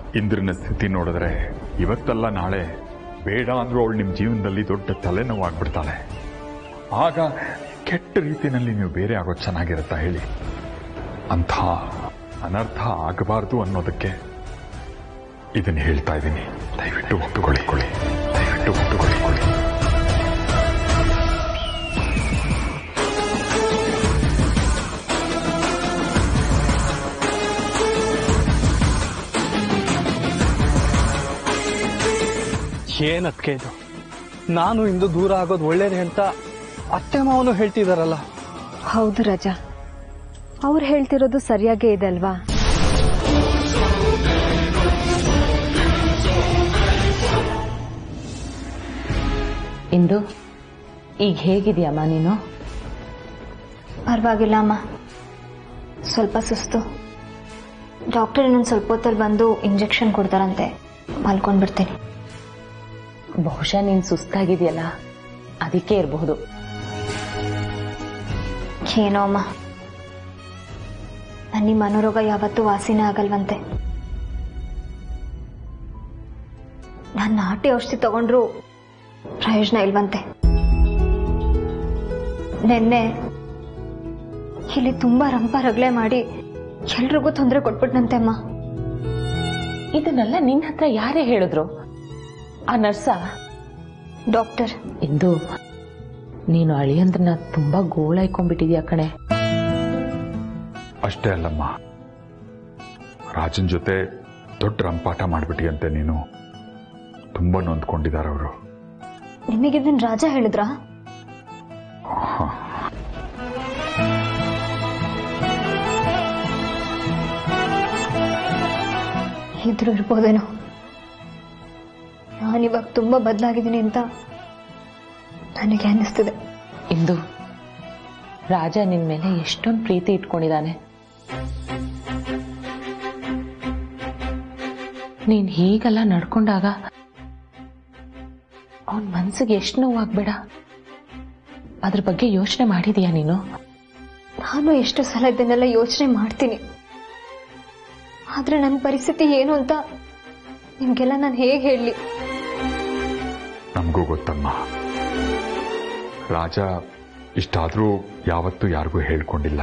ಇಂದ್ರನ ಸ್ಥಿತಿ ನೋಡಿದ್ರೆ ಇವತ್ತಲ್ಲ ನಾಳೆ ಬೇಡ ಅಂದ್ರೂ ಅವಳು ನಿಮ್ಮ ಜೀವನದಲ್ಲಿ ದೊಡ್ಡ ತಲೆನೋವಾಗ್ಬಿಡ್ತಾಳೆ ಆಗ ಕೆಟ್ಟ ರೀತಿಯಲ್ಲಿ ನೀವು ಬೇರೆ ಆಗೋದು ಚೆನ್ನಾಗಿರುತ್ತಾ ಹೇಳಿ ಅಂಥ ಅನರ್ಥ ಆಗಬಾರ್ದು ಅನ್ನೋದಕ್ಕೆ ಇದನ್ನು ಹೇಳ್ತಾ ಇದ್ದೀನಿ ದಯವಿಟ್ಟು ಒಪ್ಪಿಕೊಳ್ಳಿಕೊಳ್ಳಿ ದಯವಿಟ್ಟು ಒಪ್ಪಿಕೊಳ್ಳಿಕೊಳ್ಳಿ ಏನದ್ಕೆ ಇದು ನಾನು ಇಂದು ದೂರ ಆಗೋದು ಒಳ್ಳೇದೇ ಅಂತ ಅತ್ತೆ ಮಾವನು ಹೇಳ್ತಿದಾರಲ್ಲ ಹೌದು ರಜಾ ಅವ್ರು ಹೇಳ್ತಿರೋದು ಸರಿಯಾಗೇ ಇದೆ ಅಲ್ವಾ ಇಂದು ಈಗ ಹೇಗಿದೆಯಮ್ಮ ನೀನು ಪರವಾಗಿಲ್ಲ ಅಮ್ಮ ಸ್ವಲ್ಪ ಸುಸ್ತು ಡಾಕ್ಟರ್ ಇನ್ನೊಂದು ಸ್ವಲ್ಪ ಹೊತ್ತಲ್ಲಿ ಬಂದು ಇಂಜೆಕ್ಷನ್ ಕೊಡ್ತಾರಂತೆ ಮಲ್ಕೊಂಡ್ಬಿಡ್ತೀನಿ ಬಹುಶಃ ನೀನು ಸುಸ್ತಾಗಿದೆಯಲ್ಲ ಅದಕ್ಕೆ ಇರಬಹುದು ಏನೋ ಅಮ್ಮ ನನ್ನ ಮನೋರೋಗ ಯಾವತ್ತೂ ವಾಸಿನೇ ಆಗಲ್ವಂತೆ ನಾನು ನಾಟಿ ಔಷಧಿ ತಗೊಂಡ್ರು ಪ್ರಯೋಜನ ಇಲ್ವಂತೆ ನಿನ್ನೆ ಇಲ್ಲಿ ತುಂಬಾ ರಂಪ ರಗಳೆ ಮಾಡಿ ಎಲ್ರಿಗೂ ತೊಂದರೆ ಕೊಟ್ಬಿಟ್ನಂತೆ ಅಮ್ಮ ಇದನ್ನೆಲ್ಲ ನಿನ್ನ ಹತ್ರ ಯಾರೇ ಹೇಳಿದ್ರು ಆ ನರ್ಸ ಡಾಕ್ಟರ್ ಇಂದು ನೀನು ಅಳಿಯಂದ್ರನ್ನ ತುಂಬಾ ಗೋಳಾಯ್ಕೊಂಡ್ಬಿಟ್ಟಿದ್ಯಾ ಕಣೆ ಅಷ್ಟೇ ಅಲ್ಲಮ್ಮ ರಾಜನ್ ಜೊತೆ ದೊಡ್ಡ ರಂಪಾಟ ಮಾಡ್ಬಿಟ್ಟಿಯಂತೆ ನೀನು ತುಂಬ ನೊಂದ್ಕೊಂಡಿದ್ದಾರೆ ಅವರು ನಿಮಗಿದನ್ ರಾಜ ಹೇಳಿದ್ರಾ ಇದ್ರು ಇರ್ಬೋದೇನೋ ನಾನಿವಾಗ ತುಂಬಾ ಬದಲಾಗಿದ್ದೀನಿ ಅಂತ ನನಗೆ ಅನ್ನಿಸ್ತಿದೆ ಇಂದು ರಾಜ ನಿನ್ ಮೇಲೆ ಎಷ್ಟೊಂದು ಪ್ರೀತಿ ಇಟ್ಕೊಂಡಿದ್ದಾನೆ ನೀನ್ ಹೀಗೆಲ್ಲ ನಡ್ಕೊಂಡಾಗ ಅವನ್ ಮನ್ಸಿಗೆ ಎಷ್ಟು ನೋವಾಗ್ಬೇಡ ಅದ್ರ ಬಗ್ಗೆ ಯೋಚನೆ ಮಾಡಿದೀಯಾ ನೀನು ನಾನು ಎಷ್ಟು ಸಲ ಇದನ್ನೆಲ್ಲ ಯೋಚನೆ ಮಾಡ್ತೀನಿ ಆದ್ರೆ ನನ್ನ ಪರಿಸ್ಥಿತಿ ಏನು ಅಂತ ನಿಮ್ಗೆಲ್ಲ ನಾನು ಹೇಗೆ ಹೇಳಲಿ ನಮಗೂ ಗೊತ್ತಮ್ಮ ರಾಜ ಇಷ್ಟಾದರೂ ಯಾವತ್ತೂ ಯಾರಿಗೂ ಹೇಳ್ಕೊಂಡಿಲ್ಲ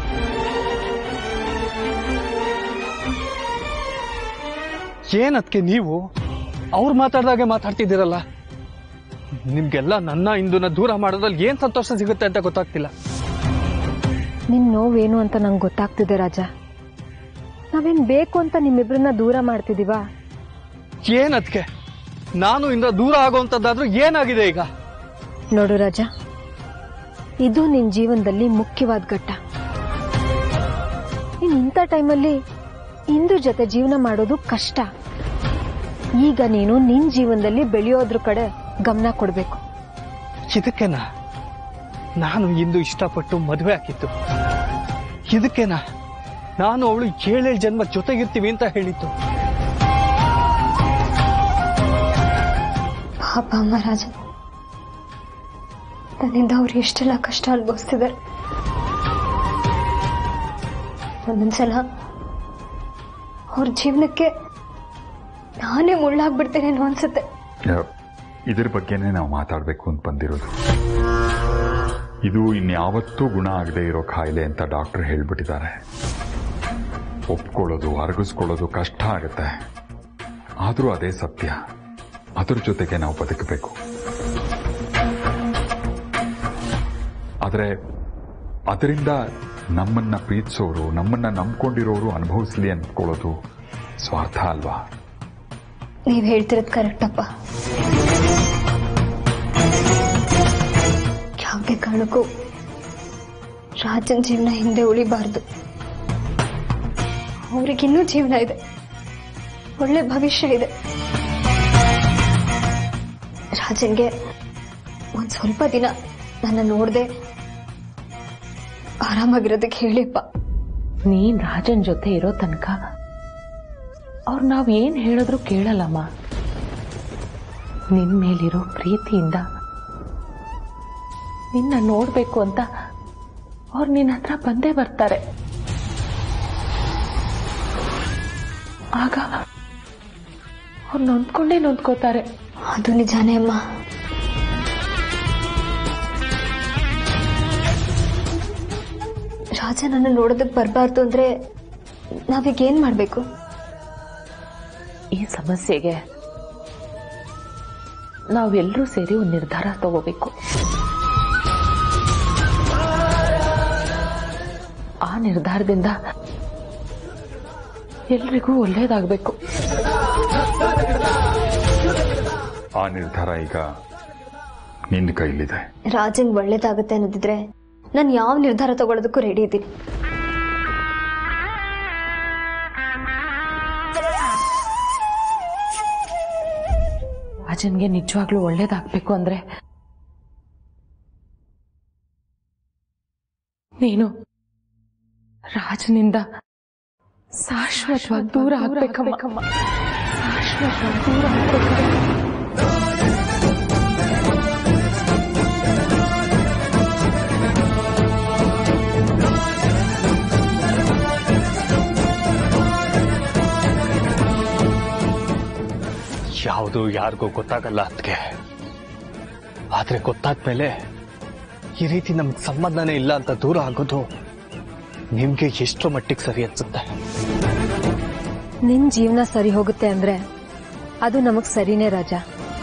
ಏನದ್ಕೆ ನೀವು ಅವ್ರು ಮಾತಾಡ್ದಾಗೆ ಮಾತಾಡ್ತಿದ್ದೀರಲ್ಲ ನಿಮ್ಗೆಲ್ಲ ನನ್ನ ಇಂದುನ ದೂರ ಮಾಡೋದ್ರಲ್ಲಿ ಏನ್ ಸಂತೋಷ ಸಿಗುತ್ತೆ ಅಂತ ಗೊತ್ತಾಗ್ತಿಲ್ಲ ನಿನ್ ನೋವೇನು ಅಂತ ನಂಗೆ ಗೊತ್ತಾಗ್ತಿದೆ ರಾಜ ನಾವೇನ್ ಬೇಕು ಅಂತ ನಿಮ್ಮಿಬ್ರನ್ನ ದೂರ ಮಾಡ್ತಿದೀವಾ ಏನದ್ಕೆ ನಾನು ಇಂದ ದೂರ ಆಗೋಂಥದ್ದಾದ್ರೂ ಏನಾಗಿದೆ ಈಗ ನೋಡು ರಾಜ ಇದು ನಿನ್ ಜೀವನದಲ್ಲಿ ಮುಖ್ಯವಾದ ಘಟ್ಟ ನೀನ್ ಇಂಥ ಟೈಮಲ್ಲಿ ಇಂದು ಜೊತೆ ಜೀವನ ಮಾಡೋದು ಕಷ್ಟ ಈಗ ನೀನು ನಿನ್ ಜೀವನದಲ್ಲಿ ಬೆಳೆಯೋದ್ರ ಕಡೆ ಗಮನ ಕೊಡ್ಬೇಕು ಇದಕ್ಕೆನಾ ನಾನು ಇಂದು ಇಷ್ಟಪಟ್ಟು ಮದುವೆ ಹಾಕಿತ್ತು ಇದಕ್ಕೆನಾ ನಾನು ಅವಳು ಏಳೇಳು ಜನ್ಮ ಜೊತೆಗಿರ್ತೀವಿ ಅಂತ ಹೇಳಿತ್ತು ಪಾಪ ಅಮ್ಮ ರಾಜ ನನ್ನಿಂದ ಅವ್ರು ಎಷ್ಟೆಲ್ಲ ಕಷ್ಟ ಅನುಭವಿಸ್ತಿದ್ದಾರೆ ಒಂದೊಂದ್ಸಲ ಅವ್ರ ಜೀವನಕ್ಕೆ ನಾನೇ ಮುಳ್ಳಾಗ್ಬಿಡ್ತೇನೇನೋ ಅನ್ಸುತ್ತೆ ಯಾ- ಇದ್ರ ಬಗ್ಗೆನೇ ನಾವು ಮಾತಾಡಬೇಕು ಅಂತ ಬಂದಿರೋದು ಇದು ಇನ್ಯಾವತ್ತೂ ಗುಣ ಆಗದೆ ಇರೋ ಕಾಯಿಲೆ ಅಂತ ಡಾಕ್ಟರ್ ಹೇಳ್ಬಿಟ್ಟಿದ್ದಾರೆ ಒಪ್ಕೊಳ್ಳೋದು ಅರಗಿಸ್ಕೊಳ್ಳೋದು ಕಷ್ಟ ಆಗುತ್ತೆ ಆದರೂ ಅದೇ ಸತ್ಯ ಅದ್ರ ಜೊತೆಗೆ ನಾವು ಬದುಕಬೇಕು ಆದರೆ ಅದರಿಂದ ನಮ್ಮನ್ನ ಪ್ರೀತಿಸೋರು ನಮ್ಮನ್ನ ನಂಬ್ಕೊಂಡಿರೋರು ಅನುಭವಿಸ್ಲಿ ಅಂದ್ಕೊಳ್ಳೋದು ಸ್ವಾರ್ಥ ಅಲ್ವಾ ನೀವ್ ಹೇಳ್ತಿರೋದು ಕರೆಕ್ಟಪ್ಪ ಯಾವುದೇ ಕಾರಣಕ್ಕೂ ರಾಜನ್ ಜೀವನ ಹಿಂದೆ ಉಳಿಬಾರ್ದು ಅವ್ರಿಗಿನ್ನೂ ಜೀವನ ಇದೆ ಒಳ್ಳೆ ಭವಿಷ್ಯ ಇದೆ ರಾಜನ್ಗೆ ಒಂದ್ ಸ್ವಲ್ಪ ದಿನ ನನ್ನ ನೋಡ್ದೆ ಆರಾಮಾಗಿರೋದಕ್ಕೆ ಹೇಳಿಪ್ಪ ನೀನ್ ರಾಜನ್ ಜೊತೆ ಇರೋ ತನಕ ಅವ್ರು ನಾವ್ ಏನ್ ಹೇಳಿದ್ರು ಕೇಳಲ್ಲಮ್ಮ ನಿನ್ ಮೇಲಿರೋ ಪ್ರೀತಿಯಿಂದ ನಿನ್ನ ನೋಡ್ಬೇಕು ಅಂತ ಅವ್ರು ನಿನ್ನ ಹತ್ರ ಬಂದೇ ಬರ್ತಾರೆ ಆಗ ಅವ್ರು ನೊಂದ್ಕೊಂಡೇ ನೊಂದ್ಕೋತಾರೆ ಅದು ನಿಜಾನೇ ಅಮ್ಮ ರಾಜ ನನ್ನ ನೋಡೋದಕ್ಕೆ ಬರಬಾರ್ದು ಅಂದ್ರೆ ನಾವೀಗ ಏನ್ ಮಾಡ್ಬೇಕು ಈ ಸಮಸ್ಯೆಗೆ ನಾವೆಲ್ಲರೂ ಸೇರಿ ಒಂದು ನಿರ್ಧಾರ ತಗೋಬೇಕು ಆ ನಿರ್ಧಾರದಿಂದ ಎಲ್ರಿಗೂ ಒಳ್ಳೇದಾಗಬೇಕು ಆ ನಿರ್ಧಾರ ಈಗ ನಿನ್ನ ಕೈಲಿದೆ ರಾಜಂಗ್ ಒಳ್ಳೇದಾಗುತ್ತೆ ಅನ್ನೋದಿದ್ರೆ ನಾನು ಯಾವ ನಿರ್ಧಾರ ತಗೊಳ್ಳೋದಕ್ಕೂ ರೆಡಿ ಇದ್ದೀನಿ ರಾಜನ್ಗೆ ನಿಜವಾಗ್ಲೂ ಒಳ್ಳೇದಾಗ್ಬೇಕು ಅಂದ್ರೆ ನೀನು ರಾಜನಿಂದ ಶಾಶ್ವತವಾಗಿ ದೂರ ಆಗ್ಬೇಕಮ್ಮ ಶಾಶ್ವತವಾಗಿ ದೂರ ಆಗ್ಬೇಕಮ್ಮ. ಯಾವುದು ಯಾರಿಗೂ ಗೊತ್ತಾಗಲ್ಲ ಅದಕ್ಕೆ ಆದ್ರೆ ಗೊತ್ತಾದ್ಮೇಲೆ ಈ ರೀತಿ ನಮ್ಗೆ ಸಂಬಂಧನೇ ಇಲ್ಲ ಅಂತ ದೂರ ಆಗೋದು ನಿಮ್ಗೆ ಎಷ್ಟೋ ಮಟ್ಟಿಗೆ ಸರಿ ಅನ್ಸುತ್ತೆ ನಿನ್ ಜೀವನ ಸರಿ ಹೋಗುತ್ತೆ ಅಂದ್ರೆ ಅದು ನಮಗ್ ಸರಿನೇ ರಾಜ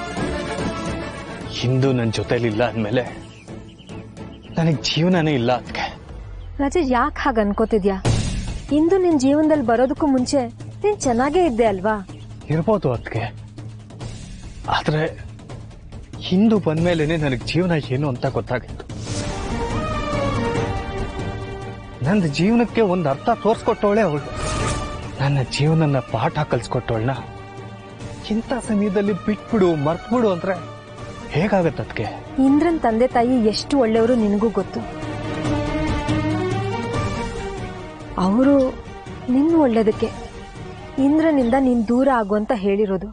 ಹಿಂದೂ ನನ್ನ ಜೊತೆಲಿಲ್ಲ ಅಂದ್ಮೇಲೆ ನನಗೆ ಜೀವನನೇ ಇಲ್ಲ ಅದಕ್ಕೆ ರಾಜ ಯಾಕೆ ಹಾಗೆ ಅನ್ಕೋತಿದ್ಯಾ ಇಂದು ನಿನ್ ಜೀವನದಲ್ಲಿ ಬರೋದಕ್ಕೂ ಮುಂಚೆ ನೀನ್ ಚೆನ್ನಾಗೇ ಇದ್ದೆ ಅಲ್ವಾ ಇರ್ಬೋದು ಅದಕ್ಕೆ ಆದ್ರೆ ಹಿಂದೂ ಬಂದ್ಮೇಲೆನೆ ನನಗೆ ಜೀವನ ಏನು ಅಂತ ಗೊತ್ತಾಗಿತ್ತು ನನ್ನ ಜೀವನಕ್ಕೆ ಒಂದು ಅರ್ಥ ತೋರ್ಸ್ಕೊಟ್ಟವಳೆ ಅವಳು ನನ್ನ ಜೀವನನ ಪಾಠ ಕಲ್ಸ್ಕೊಟ್ಟವಳನ್ನ ಇಂಥ ಸಮಯದಲ್ಲಿ ಬಿಟ್ಬಿಡು ಮರ್ತ್ಬಿಡು ಅಂದ್ರೆ ಹೇಗಾಗತ್ತೆ ಅದಕ್ಕೆ ಇಂದ್ರನ್ ತಂದೆ ತಾಯಿ ಎಷ್ಟು ಒಳ್ಳೆಯವರು ನಿನಗೂ ಗೊತ್ತು ಅವರು ನಿನ್ನ ಒಳ್ಳೇದಕ್ಕೆ ಇಂದ್ರನಿಂದ ನೀನ್ ದೂರ ಆಗು ಅಂತ ಹೇಳಿರೋದು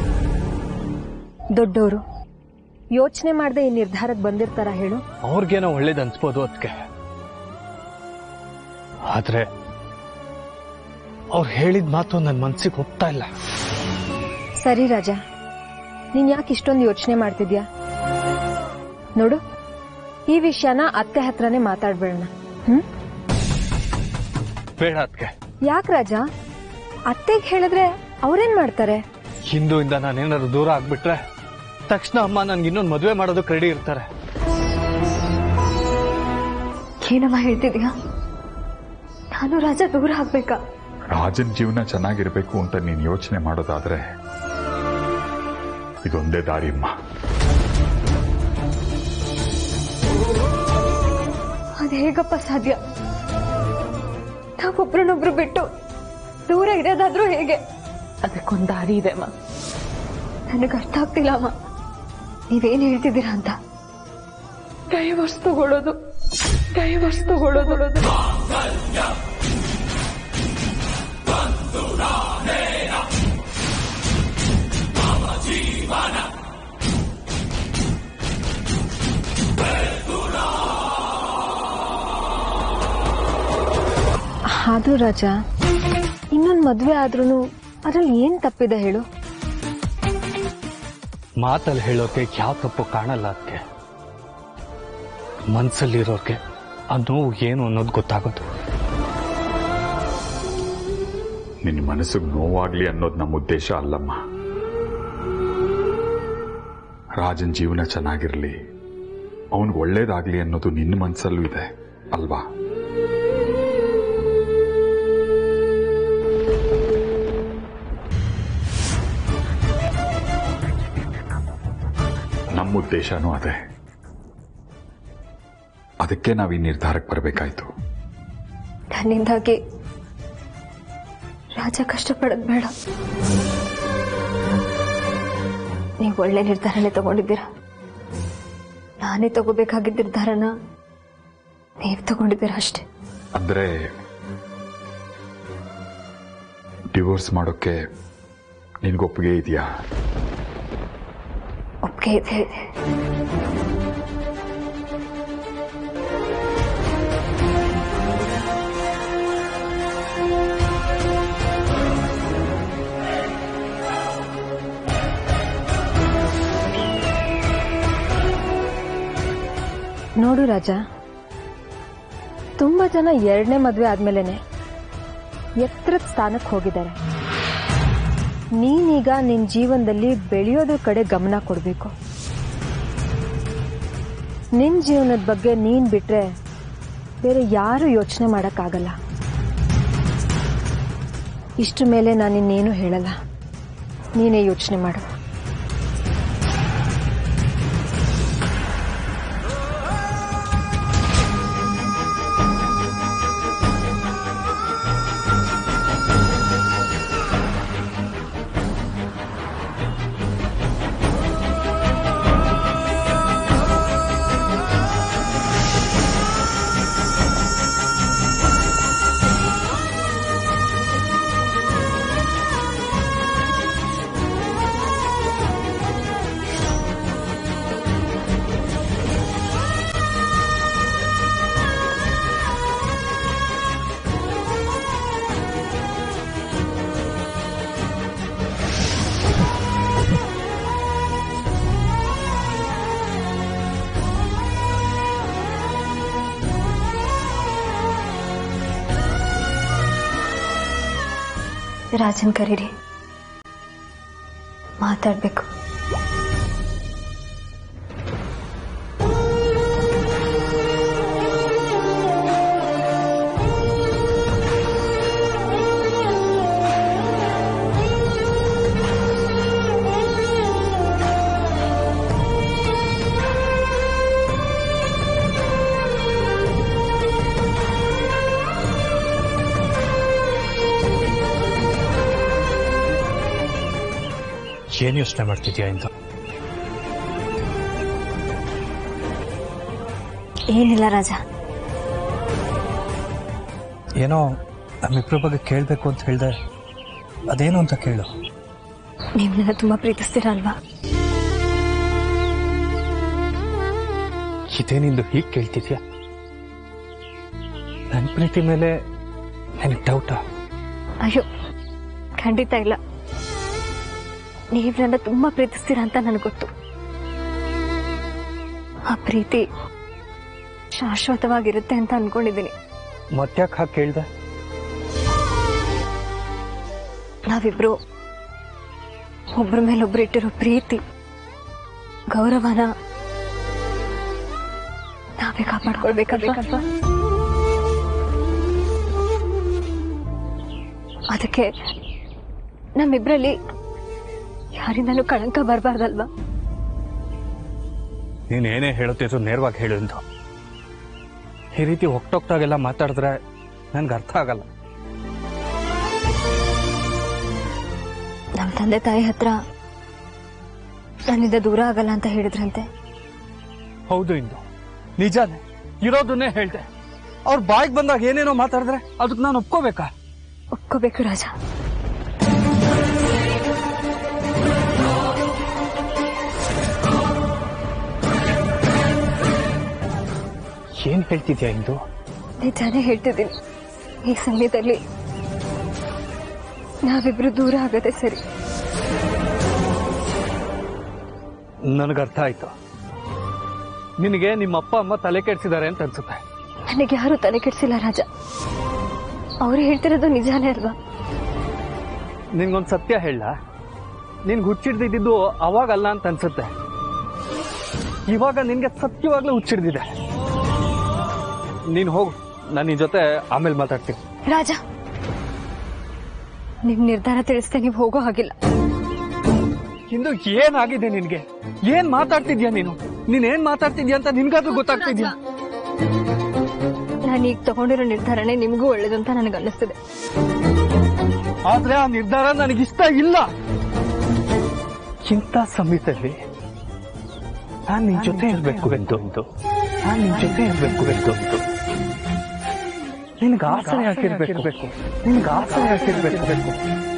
ದೊಡ್ಡವರು ಯೋಚನೆ ಮಾಡದೆ ಈ ನಿರ್ಧಾರಕ್ಕೆ ಬಂದಿರ್ತಾರ ಹೇಳು ಅವ್ರಿಗೇನೋ ಒಳ್ಳೇದು ಅನ್ಸ್ಬೋದು ಅದಕ್ಕೆ ಆದ್ರೆ ಅವ್ರು ಹೇಳಿದ ಮಾತು ನನ್ನ ಮನ್ಸಿಗೆ ಒಪ್ತಾ ಇಲ್ಲ ಸರಿ ರಾಜ ನೀನ್ ಯಾಕೆ ಇಷ್ಟೊಂದು ಯೋಚನೆ ಮಾಡ್ತಿದ್ಯಾ ನೋಡು ಈ ವಿಷಯನ ಅತ್ತೆ ಹತ್ರನೇ ಮಾತಾಡ್ಬೇಡ ಹ್ಮ್ ಬೇಡ ಅದಕ್ಕೆ ಯಾಕೆ ರಾಜ ಅತ್ತೆಗೆ ಹೇಳಿದ್ರೆ ಅವ್ರೇನ್ ಮಾಡ್ತಾರೆ ಹಿಂದೂಯಿಂದ ನಾನೇನಾದ್ರು ದೂರ ಆಗ್ಬಿಟ್ರೆ ತಕ್ಷಣ ಅಮ್ಮ ನನ್ಗೆ ಇನ್ನೊಂದು ಮದುವೆ ಮಾಡೋದಕ್ಕೆ ರೆಡಿ ಇರ್ತಾರೆ ಏನಮ್ಮ ಹೇಳ್ತಿದ್ಯಾ ನಾನು ರಾಜ ದೂರ ಆಗ್ಬೇಕಾ ರಾಜನ್ ಜೀವನ ಚೆನ್ನಾಗಿರ್ಬೇಕು ಅಂತ ನೀನು ಯೋಚನೆ ಮಾಡೋದಾದ್ರೆ ಇದೊಂದೇ ದಾರಿ ಅಮ್ಮ ಅದ್ ಹೇಗಪ್ಪ ಸಾಧ್ಯ ನಾವೊಬ್ರನ್ನೊಬ್ರು ಬಿಟ್ಟು ದೂರ ಇರೋದಾದ್ರೂ ಹೇಗೆ ಅದಕ್ಕೊಂದು ದಾರಿ ಇದೆ ಅಮ್ಮ ನನಗೆ ಅರ್ಥ ಆಗ್ತಿಲ್ಲ ಅಮ್ಮ ನೀವೇನ್ ಹೇಳ್ತಿದ್ದೀರಾ ಅಂತ ಡೈವರ್ಸ್ ತಗೊಳ್ಳೋದು ಡೈವರ್ಸ್ ತಗೊಳ್ಳೋದು ಆದ್ರೂ ರಾಜ ಇನ್ನೊಂದು ಮದ್ವೆ ಆದ್ರೂ ಅದ್ರಲ್ಲಿ ಏನ್ ತಪ್ಪಿದೆ ಹೇಳು ಮಾತಲ್ಲಿ ಹೇಳೋಕೆ ಯಾವ ತಪ್ಪು ಕಾಣಲ್ಲ ಅದಕ್ಕೆ ಮನ್ಸಲ್ಲಿರೋಕೆ ಆ ನೋವು ಏನು ಅನ್ನೋದು ಗೊತ್ತಾಗೋದು ನಿನ್ನ ಮನಸ್ಸಿಗೆ ನೋವಾಗ್ಲಿ ಅನ್ನೋದು ನಮ್ಮ ಉದ್ದೇಶ ಅಲ್ಲಮ್ಮ ರಾಜನ್ ಜೀವನ ಚೆನ್ನಾಗಿರ್ಲಿ ಅವನಿಗೆ ಒಳ್ಳೇದಾಗ್ಲಿ ಅನ್ನೋದು ನಿನ್ನ ಮನಸ್ಸಲ್ಲೂ ಇದೆ ಅಲ್ವಾ ನಮ್ಮ ಉದ್ದೇಶನೂ ಅದೇ ಅದಕ್ಕೆ ನಾವು ಈ ನಿರ್ಧಾರಕ್ಕೆ ಬರಬೇಕಾಯ್ತು ನನ್ನಿಂದಾಗಿ ರಾಜ ಕಷ್ಟಪಡೋದು ಬೇಡ ನೀವು ಒಳ್ಳೆ ನಿರ್ಧಾರನೇ ತಗೊಂಡಿದ್ದೀರಾ ನಾನೇ ತಗೋಬೇಕಾಗಿದ್ದ ನಿರ್ಧಾರನ ನೀವು ತಗೊಂಡಿದ್ದೀರಾ ಅಷ್ಟೇ ಅಂದ್ರೆ ಡಿವೋರ್ಸ್ ಮಾಡೋಕ್ಕೆ ನಿನ್ಗೊಪ್ಪಿಗೆ ಇದೆಯಾ ಒಪ್ಪಿಗೆ ಇದೆ ನೋಡು ರಾಜ ತುಂಬಾ ಜನ ಎರಡನೇ ಮದ್ವೆ ಆದ್ಮೇಲೆನೆ ಎತ್ತರದ ಸ್ಥಾನಕ್ಕೆ ಹೋಗಿದ್ದಾರೆ ನೀನೀಗ ನಿನ್ ಜೀವನದಲ್ಲಿ ಬೆಳೆಯೋದ್ರ ಕಡೆ ಗಮನ ಕೊಡ್ಬೇಕು ನಿನ್ ಜೀವನದ ಬಗ್ಗೆ ನೀನ್ ಬಿಟ್ರೆ ಬೇರೆ ಯಾರು ಯೋಚನೆ ಮಾಡಕ್ಕಾಗಲ್ಲ ಇಷ್ಟು ಮೇಲೆ ನಾನು ಇನ್ನೇನು ಹೇಳಲ್ಲ ನೀನೇ ಯೋಚನೆ ಮಾಡು ರಾಜನ್ ಕರೀರಿ ಮಾತಾಡ್ಬೇಕು ಏನ್ ಯೋಚನೆ ಮಾಡ್ತಿದ್ಯಾ ಇಂದು ಏನಿಲ್ಲ ರಾಜ ಏನೋ ನಮ್ಮಿಬ್ಬರ ಬಗ್ಗೆ ಕೇಳಬೇಕು ಅಂತ ಹೇಳ್ದೆ ಅದೇನು ಅಂತ ಕೇಳು ನೀವು ನನ್ನ ತುಂಬಾ ಪ್ರೀತಿಸ್ತೀರಾ ಅಲ್ವಾ ಇದೇನಿಂದು ಹೀಗೆ ಕೇಳ್ತಿದ್ಯಾ ನನ್ನ ಪ್ರೀತಿ ಮೇಲೆ ನನಗೆ ಡೌಟಾ ಅಯ್ಯೋ ಖಂಡಿತ ಇಲ್ಲ ನೀವು ನನ್ನ ತುಂಬಾ ಪ್ರೀತಿಸ್ತೀರಾ ಅಂತ ನನಗೆ ಗೊತ್ತು ಆ ಪ್ರೀತಿ ಶಾಶ್ವತವಾಗಿರುತ್ತೆ ಅಂತ ಅನ್ಕೊಂಡಿದ್ದೀನಿ ಮತ್ತ್ಯಾಕೆ ಹಾಗೆ ಕೇಳ್ದೆ ನಾವಿಬ್ರು ಒಬ್ರ ಮೇಲೊಬ್ರು ಇಟ್ಟಿರೋ ಪ್ರೀತಿ ಗೌರವನ ನಾವೇ ಕಾಪಾಡ್ಕೊಳ್ಬೇಕಲ್ವಾ ಅದಕ್ಕೆ ನಮ್ಮಿಬ್ರಲ್ಲಿ ಯಾರಿಂದನೂ ಕಳಂಕ ಬರಬಾರ್ದಲ್ವಾ ನೀನು ಏನೇ ಹೇಳುತ್ತಿದ್ರು ನೇರವಾಗಿ ಹೇಳು ಎಂದು ಈ ರೀತಿ ಹೊಕ್ಟೋಗ್ತಾಗೆಲ್ಲ ಮಾತಾಡಿದ್ರೆ ನನ್ಗೆ ಅರ್ಥ ಆಗಲ್ಲ ನಮ್ಮ ತಂದೆ ತಾಯಿ ಹತ್ರ ನನ್ನಿಂದ ದೂರ ಆಗಲ್ಲ ಅಂತ ಹೇಳಿದ್ರಂತೆ ಹೌದು ಇಂದು ನಿಜಾನೇ ಇರೋದನ್ನೇ ಹೇಳ್ದೆ ಅವ್ರ ಬಾಯಿಗೆ ಬಂದಾಗ ಏನೇನೋ ಮಾತಾಡಿದ್ರೆ ಅದಕ್ಕೆ ನಾನು ಒಪ್ಕೋಬೇಕಾ ಒಪ್ಕೋಬೇಕು ರಾಜ ಏನ್ ಹೇಳ್ತಿದ್ಯಾ ಇಂದು ನಿಜಾನೇ ಹೇಳ್ತಿದ್ದೀನಿ ಈ ಸಮಯದಲ್ಲಿ ನಾವಿಬ್ರು ದೂರ ಆಗದೆ ಸರಿ ನನಗೆ ಅರ್ಥ ಆಯ್ತು ನಿನಗೆ ನಿಮ್ಮ ಅಪ್ಪ ಅಮ್ಮ ತಲೆ ಕೆಡ್ಸಿದ್ದಾರೆ ಅಂತ ಅನ್ಸುತ್ತೆ ನನಗೆ ಯಾರು ತಲೆ ಕೆಡ್ಸಿಲ್ಲ ರಾಜ ಅವ್ರು ಹೇಳ್ತಿರೋದು ನಿಜಾನೇ ಅಲ್ವಾ ನಿನ್ಗೊಂದು ಸತ್ಯ ಹೇಳ ನಿನ್ಗೆ ಹುಚ್ಚಿಡ್ದಿದ್ದು ಅವಾಗಲ್ಲ ಅಂತ ಅನ್ಸುತ್ತೆ ಇವಾಗ ನಿನ್ಗೆ ಸತ್ಯವಾಗ್ಲೂ ಹುಚ್ಚಿಡ್ದಿದೆ ನೀನು ಹೋಗು ನಾನು ನಿನ್ ಜೊತೆ ಆಮೇಲೆ ಮಾತಾಡ್ತೀನಿ ರಾಜ ನಿಮ್ ನಿರ್ಧಾರ ತಿಳಿಸ್ದೆ ನೀವು ಹೋಗೋ ಹಾಗಿಲ್ಲ ಇಂದು ಏನಾಗಿದೆ ನಿನ್ಗೆ ಏನ್ ಮಾತಾಡ್ತಿದ್ಯಾ ನೀನು ನೀನ್ ಏನ್ ಮಾತಾಡ್ತಿದ್ಯಾ ಅಂತ ನಿನ್ಗಾದ್ರೂ ಗೊತ್ತಾಗ್ತಿದ್ಯಾ ನಾನು ಈಗ ತಗೊಂಡಿರೋ ನಿರ್ಧಾರನೇ ನಿಮಗೂ ಒಳ್ಳೇದು ಅಂತ ನನಗೆ ಅನ್ನಿಸ್ತಿದೆ ಆದ್ರೆ ಆ ನಿರ್ಧಾರ ನನಗಿಷ್ಟ ಇಲ್ಲ ಇಂಥ ಸಮಯದಲ್ಲಿ ನಾನ್ ನಿನ್ ಜೊತೆ ಇರ್ಬೇಕು ಎಂದು ಎಂದು ನಾನ್ ನಿನ್ ಜೊತೆ ಇರ್ಬೇಕು ಎಂದು ಎಂದು ನಿನ್ಗೆ ಆಸರೆ ಹಾಕಿರ್ಬೇಕು ನಿನ್ಗೆ ಆಸರೆ ಹಾಕಿರ್ಬೇಕು ಬೇಕು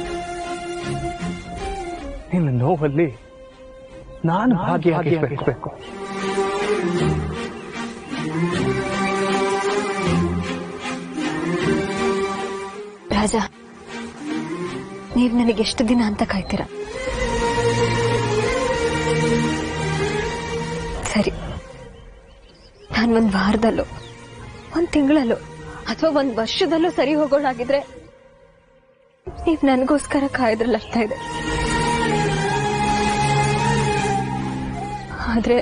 ನಿನ್ನ ನೋವಲ್ಲಿ ನಾನು ಭಾಗಿಯಾಗಿರ್ಬೇಕು ರಾಜ ನೀವ್ ನನಗೆ ಎಷ್ಟು ದಿನ ಅಂತ ಕಾಯ್ತೀರ ಸರಿ ನಾನು ಒಂದು ವಾರದಲ್ಲೋ ಒಂದು ತಿಂಗಳಲ್ಲೋ ಅಥವಾ ಒಂದು ವರ್ಷದಲ್ಲೋ ಸರಿ ಹೋಗೋಳಾಗಿದ್ರೆ ನೀವು ನನಗೋಸ್ಕರ ಕಾಯ್ದ್ರಲ್ಲಿ ಅರ್ಥ ಇದೆ ಆದ್ರೆ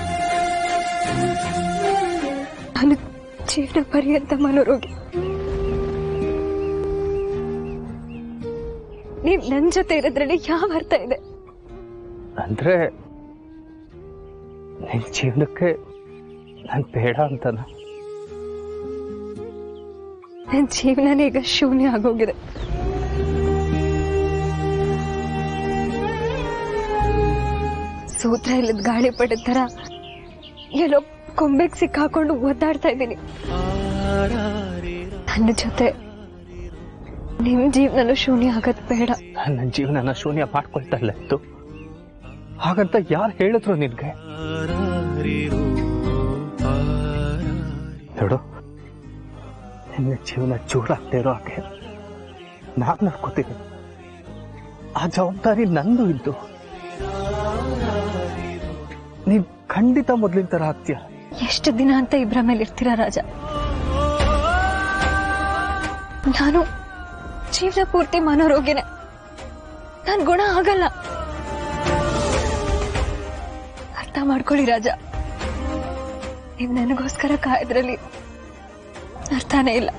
ನಾನು ಜೀವನ ಪರ್ಯಂತ ಮನೋರೋಗಿ ನೀವ್ ನನ್ ಜೊತೆ ಇರೋದ್ರಲ್ಲಿ ಯಾವ ಅರ್ಥ ಇದೆ ಅಂದ್ರೆ ನಿನ್ ಜೀವನಕ್ಕೆ ನಾನು ಬೇಡ ಅಂತನ ನನ್ ಜೀವನನೇ ಈಗ ಶೂನ್ಯ ಆಗೋಗಿದೆ ಸೂತ್ರ ಇಲ್ಲದ ಗಾಳಿ ಪಡೆದ ತರ ಎಲ್ಲೋ ಕೊಂಬೆಗ್ ಸಿಕ್ಕಾಕೊಂಡು ಒದ್ದಾಡ್ತಾ ಇದ್ದೀನಿ ನನ್ನ ಜೊತೆ ನಿಮ್ ಜೀವನನು ಶೂನ್ಯ ಆಗದ್ ಬೇಡ ನನ್ನ ಜೀವನನ ಶೂನ್ಯ ಮಾಡ್ಕೊಳ್ತಾ ಇಲ್ಲ ಇತ್ತು ಹಾಗಂತ ಯಾರು ಹೇಳಿದ್ರು ನಿನ್ಗೆ ನೋಡು ನಿನ್ನ ಜೀವನ ಚೂರಾಗ್ತಾ ಇರೋ ಹಾಗೆ ನಾನು ನಡ್ಕೋತೀನಿ ಆ ಜವಾಬ್ದಾರಿ ನಂದು ಇದ್ದು ನೀನ್ ಖಂಡಿತ ಮೊದ್ಲಿನ ತರ ಆಗ್ತೀಯ ಎಷ್ಟು ದಿನ ಅಂತ ಇಬ್ರ ಮೇಲೆ ಇರ್ತೀರಾ ರಾಜ ನಾನು ಜೀವನ ಪೂರ್ತಿ ಮನೋರೋಗಿನೇ ನನ್ ಗುಣ ಆಗಲ್ಲ ಅರ್ಥ ಮಾಡ್ಕೊಳ್ಳಿ ರಾಜ ನೀವ್ ನನಗೋಸ್ಕರ ಕಾಯ್ದ್ರಲ್ಲಿ ಅರ್ಥನೇ ಇಲ್ಲ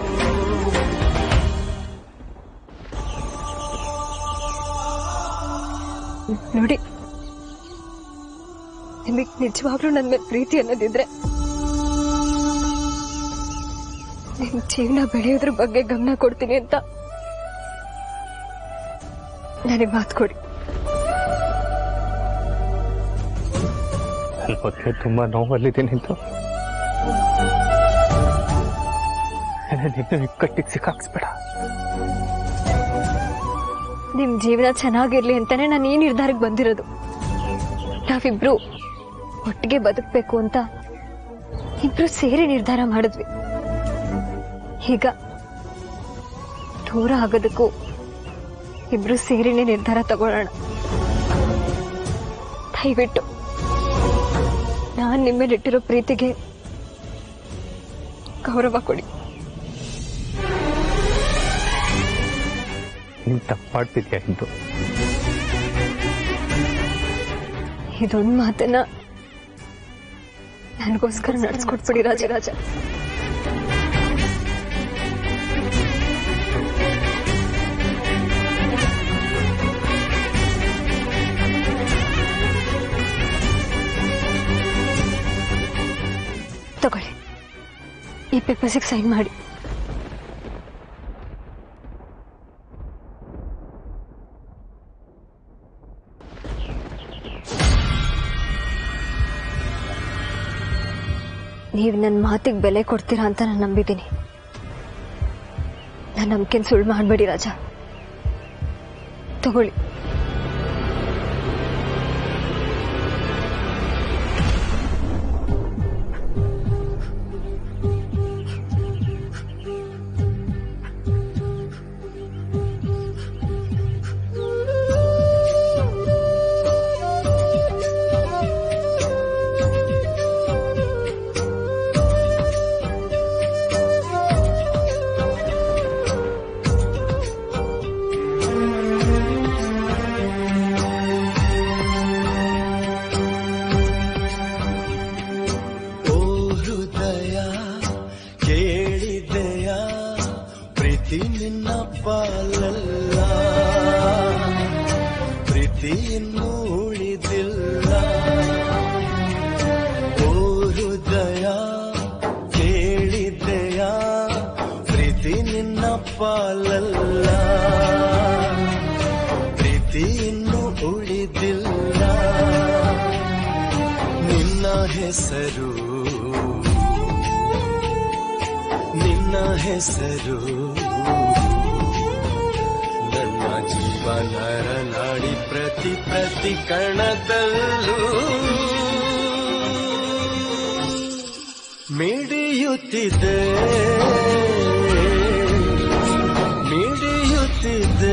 ನೋಡಿ ನಿಮಗ್ ನಿಜವಾಗ್ಲೂ ನನ್ನ ಮೇಲೆ ಪ್ರೀತಿ ಅನ್ನೋದಿದ್ರೆ ನಿಮ್ ಜೀವನ ಬೆಳೆಯೋದ್ರ ಬಗ್ಗೆ ಗಮನ ಕೊಡ್ತೀನಿ ಅಂತ ನನಗೆ ಮಾತು ಕೊಡಿ ನನ್ನ ಮೊದಲೇ ತುಂಬಾ ನೋವಲ್ಲಿದ್ದೀನಿ ಅಂತ ನಿನ್ನ ಇಕ್ಕಟ್ಟಿಗೆ ಸಿಕ್ಕಾಕ್ಸ್ಬೇಡ ನಿಮ್ ಜೀವನ ಚೆನ್ನಾಗಿರ್ಲಿ ಅಂತಾನೆ ನಾನು ಈ ನಿರ್ಧಾರಕ್ಕೆ ಬಂದಿರೋದು ನಾವಿಬ್ರು ಒಟ್ಟಿಗೆ ಬದುಕ್ಬೇಕು ಅಂತ ಇಬ್ರು ಸೇರಿ ನಿರ್ಧಾರ ಮಾಡಿದ್ವಿ ಈಗ ದೂರ ಆಗೋದಕ್ಕೂ ಇಬ್ರು ಸೇರಿನೇ ನಿರ್ಧಾರ ತಗೊಳ್ಳೋಣ ದಯವಿಟ್ಟು ನಾನ್ ನಿಮ್ಮೇಲಿಟ್ಟಿರೋ ಪ್ರೀತಿಗೆ ಗೌರವ ಕೊಡಿ ನೀನ್ ತಪ್ಪಾಡ್ತಿದ್ಯಾ ಇಂದು ಇದೊಂದು ಮಾತನ್ನ ನನಗೋಸ್ಕರ ನಡೆಸ್ಕೊಟ್ಬಿಡಿ ರಾಜ ರಾಜ ತಗೊಳ್ಳಿ ಈ ಪೇಪರ್ಸಿಗೆ ಸೈನ್ ಮಾಡಿ ನೀವು ನನ್ನ ಮಾತಿಗೆ ಬೆಲೆ ಕೊಡ್ತೀರಾ ಅಂತ ನಾನು ನಂಬಿದ್ದೀನಿ ನನ್ನ ನಂಬಿಕೆನ ಸುಳ್ಳು ಮಾಡಬೇಡಿ ರಾಜ ತಗೊಳ್ಳಿ ಓ ಹೃದಯ ಕೇಳಿದೆಯ ಪ್ರೀತಿ ನಿನ್ನ ಪಾಲಲ್ಲ ಪ್ರೀತಿ ಇನ್ನೂ ಉಳಿದಿಲ್ಲ ಓ ಹೃದಯ ಕೇಳಿದೆಯ ಪ್ರೀತಿ ನಿನ್ನ ಪಾಲಲ್ಲ ಪ್ರೀತಿ ಇನ್ನೂ ಉಳಿದಿಲ್ಲ ನಿನ್ನ ಹೆಸರು ನಿನ್ನ ಹೆಸರು ನನ್ನ ಜೀವನ ನಾಡಿ ಪ್ರತಿ ಪ್ರತಿ ಕಣದಲ್ಲೂ ಮಿಡಿಯುತ್ತಿದೆ ಮಿಡಿಯುತ್ತಿದೆ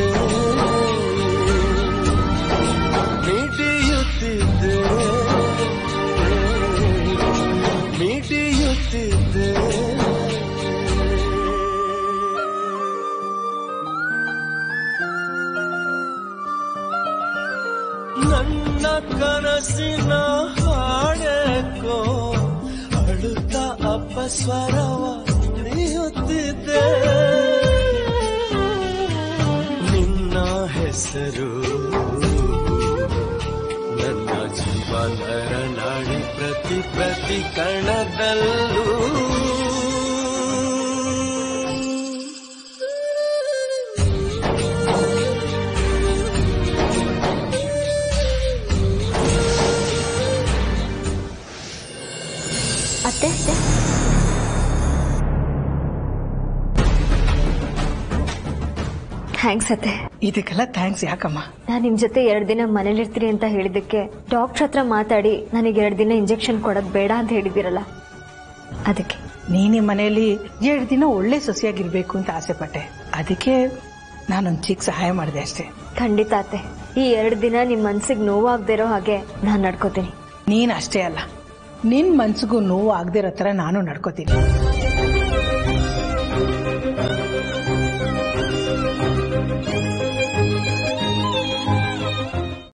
ಮಿಡಿಯುತ್ತಿದೆ ಮಿಡಿಯುತ್ತಿದೆ ಸವಿಯುತ್ತಿದ್ದೆ ನನ್ನ ಕನಸಿನ ಹಾಡೇಕೋ ಅಳುತ್ತ ಅಪಸ್ವರವ ನುಡಿಯುತ್ತಿದ್ದೆ ನಿನ್ನ ಹೆಸರು ನನ್ನ ಜೀವನರ ನಾಡಿ ಪ್ರತಿ ಪ್ರತಿ ಕಣದಲ್ಲೂ ಅತ್ತೆ ಥ್ಯಾಂಕ್ಸ್ ಅತ್ತೆ ಇದಕ್ಕೆಲ್ಲ ಥ್ಯಾಂಕ್ಸ್ ಯಾಕಮ್ಮ ನಾನು ನಿಮ್ ಜೊತೆ ಎರಡು ದಿನ ಮನೇಲಿರ್ತೀನಿ ಅಂತ ಹೇಳಿದ್ದಕ್ಕೆ ಡಾಕ್ಟರ್ ಹತ್ರ ಮಾತಾಡಿ ನನಗೆ ಎರಡು ದಿನ ಇಂಜೆಕ್ಷನ್ ಕೊಡೋದು ಬೇಡ ಅಂತ ಹೇಳಿದಿರಲ್ಲ ಅದಕ್ಕೆ ನೀನೇ ಮನೆಯಲ್ಲಿ ಎರಡು ದಿನ ಒಳ್ಳೆ ಸೊಸೆಯಾಗಿರ್ಬೇಕು ಅಂತ ಆಸೆ ಪಟ್ಟೆ ಅದಕ್ಕೆ ನಾನೊಂದು ಚಿಕ್ಕ ಸಹಾಯ ಮಾಡಿದೆ ಅಷ್ಟೇ ಖಂಡಿತ ಅತ್ತೆ ಈ ಎರಡು ದಿನ ನಿಮ್ ಮನ್ಸಿಗೆ ನೋವಾಗದೇ ಇರೋ ಹಾಗೆ ನಾನು ನಡ್ಕೋತೀನಿ ನೀನ್ ಅಷ್ಟೇ ಅಲ್ಲ ನಿನ್ ಮನ್ಸಿಗೂ ನೋವು ಆಗದೆ ಇರೋ ಥರ ನಾನು ನಡ್ಕೋತೀನಿ